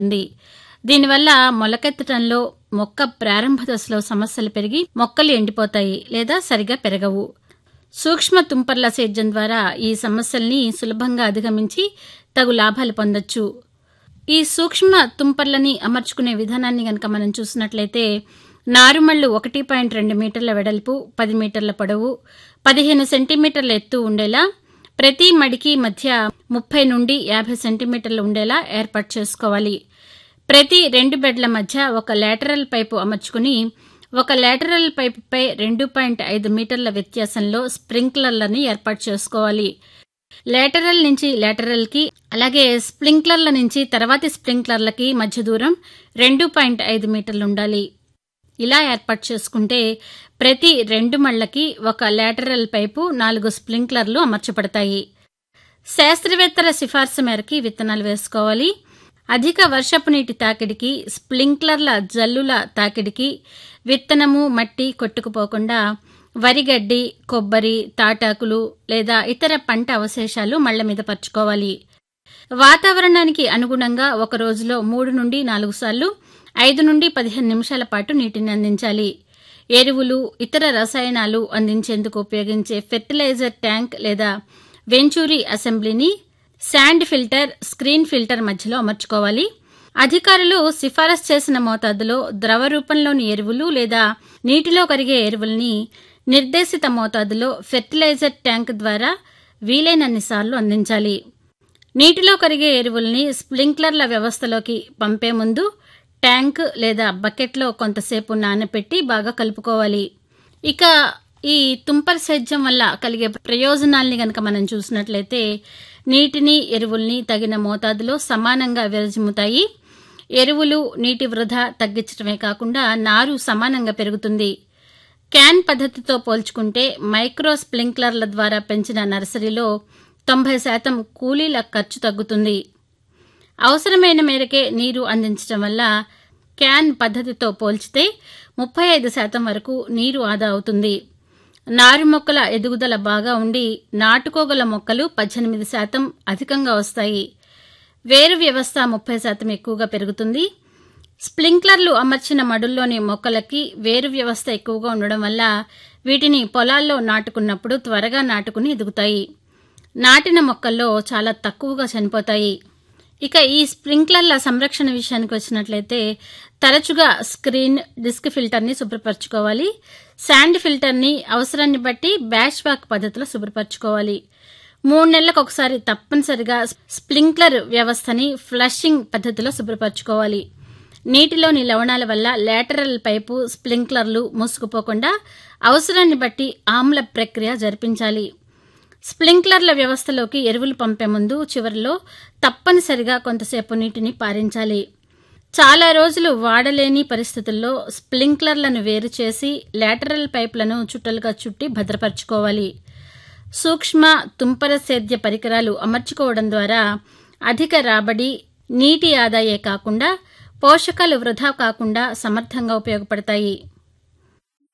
ఉంది దీనివల్ల మొలకెత్తడంలో మొక్క ప్రారంభ దశలో సమస్యలు పెరిగి మొక్కలు ఎండిపోతాయి లేదా సరిగా పెరగవు సూక్ష్మ తుంపర్ల సేద్యం ద్వారా ఈ సమస్యల్ని సులభంగా అధిగమించి తగు లాభాలు పొందొచ్చు ఈ సూక్ష్మ తుంపర్లని అమర్చుకునే విధానాన్ని గనక మనం చూసినట్లయితే నారుమళ్లు ఒకటి పాయింట్ రెండు మీటర్ల వెడల్పు పది మీటర్ల పొడవు పదిహేను సెంటీమీటర్ల ఎత్తు ఉండేలా ప్రతి మడికి మధ్య ముప్పై నుండి యాభై సెంటీమీటర్లు ఉండేలా ఏర్పాటు చేసుకోవాలి ప్రతి రెండు బెడ్ల మధ్య ఒక లేటరల్ పైపు అమర్చుకుని ఒక లేటరల్ పైపుపై రెండు పాయింట్ ఐదు మీటర్ల వ్యత్యాసంలో స్ప్రింక్లర్లని ఏర్పాటు చేసుకోవాలి లేటరల్ నుంచి లేటరల్కి అలాగే స్ప్రింక్లర్ల నుంచి తర్వాతి స్ప్రింక్లర్లకి మధ్య దూరం రెండు పాయింట్ ఐదు మీటర్లు ఉండాలి ఇలా ఏర్పాటు చేసుకుంటే ప్రతి రెండు మళ్లకి ఒక లేటరల్ పైపు నాలుగు స్ప్రింక్లర్లు అమర్చబడతాయి శాస్త్రవేత్తల సిఫార్సు మేరకి విత్తనాలు వేసుకోవాలి అధిక వర్షపు నీటి తాకిడికి స్ప్రింక్లర్ల జల్లుల తాకిడికి విత్తనము మట్టి కొట్టుకుపోకుండా వరిగడ్డి కొబ్బరి తాటాకులు లేదా ఇతర పంట అవశేషాలు మళ్ల మీద పరుచుకోవాలి వాతావరణానికి అనుగుణంగా ఒక రోజులో మూడు నుండి నాలుగు సార్లు ఐదు నుండి పదిహేను నిమిషాల పాటు నీటిని అందించాలి ఎరువులు ఇతర రసాయనాలు అందించేందుకు ఉపయోగించే ఫెర్టిలైజర్ ట్యాంక్ లేదా వెంచూరీ అసెంబ్లీని శాండ్ ఫిల్టర్ స్క్రీన్ ఫిల్టర్ మధ్యలో అమర్చుకోవాలి అధికారులు సిఫారసు చేసిన మోతాదులో ద్రవ రూపంలోని ఎరువులు లేదా నీటిలో కరిగే ఎరువుల్ని నిర్దేశిత మోతాదులో ఫెర్టిలైజర్ ట్యాంక్ ద్వారా వీలైనన్నిసార్లు అందించాలి నీటిలో కరిగే ఎరువుల్ని స్ప్రింక్లర్ల వ్యవస్థలోకి పంపే ముందు ట్యాంక్ లేదా బకెట్లో కొంతసేపు నానపెట్టి బాగా కలుపుకోవాలి ఇక ఈ తుంపర సేద్యం వల్ల కలిగే ప్రయోజనాల్ని గనక మనం చూసినట్లయితే నీటిని ఎరువుల్ని తగిన మోతాదులో సమానంగా విరజిమ్ముతాయి ఎరువులు నీటి వృధా తగ్గించడమే కాకుండా నారు సమానంగా పెరుగుతుంది క్యాన్ పద్ధతితో పోల్చుకుంటే మైక్రో స్ప్రింక్లర్ల ద్వారా పెంచిన నర్సరీలో తొంభై శాతం కూలీల ఖర్చు తగ్గుతుంది అవసరమైన మేరకే నీరు అందించడం వల్ల క్యాన్ పద్ధతితో పోల్చితే ముప్పై ఐదు శాతం వరకు నీరు ఆదా అవుతుంది నారు మొక్కల ఎదుగుదల బాగా ఉండి నాటుకోగల మొక్కలు పద్దెనిమిది శాతం అధికంగా వస్తాయి వేరు వ్యవస్థ ముప్పై శాతం ఎక్కువగా పెరుగుతుంది స్ప్రింక్లర్లు అమర్చిన మడుల్లోని మొక్కలకి వేరు వ్యవస్థ ఎక్కువగా ఉండడం వల్ల వీటిని పొలాల్లో నాటుకున్నప్పుడు త్వరగా నాటుకుని ఎదుగుతాయి నాటిన మొక్కల్లో చాలా తక్కువగా చనిపోతాయి ఇక ఈ స్ప్రింక్లర్ల సంరక్షణ విషయానికి వచ్చినట్లయితే తరచుగా స్క్రీన్ డిస్క్ ఫిల్టర్ని శుభ్రపరచుకోవాలి శాండ్ ఫిల్టర్ని అవసరాన్ని బట్టి బ్యాచ్ వాక్ పద్ధతిలో శుభ్రపరచుకోవాలి మూడు నెలలకు ఒకసారి తప్పనిసరిగా స్ప్రింక్లర్ వ్యవస్థని ఫ్లషింగ్ పద్ధతిలో శుభ్రపరచుకోవాలి నీటిలోని లవణాల వల్ల లేటరల్ పైపు స్ప్రింక్లర్లు మూసుకుపోకుండా అవసరాన్ని బట్టి ఆమ్ల ప్రక్రియ జరిపించాలి స్ప్రింక్లర్ల వ్యవస్థలోకి ఎరువులు పంపే ముందు చివరిలో తప్పనిసరిగా కొంతసేపు నీటిని పారించాలి చాలా రోజులు వాడలేని పరిస్థితుల్లో స్ప్రింక్లర్లను వేరు చేసి లేటరల్ పైపులను చుట్టలుగా చుట్టి భద్రపరచుకోవాలి సూక్ష్మ తుంపర సేద్య పరికరాలు అమర్చుకోవడం ద్వారా అధిక రాబడి నీటి ఆదాయే కాకుండా పోషకాలు వృధా కాకుండా సమర్థంగా ఉపయోగపడతాయి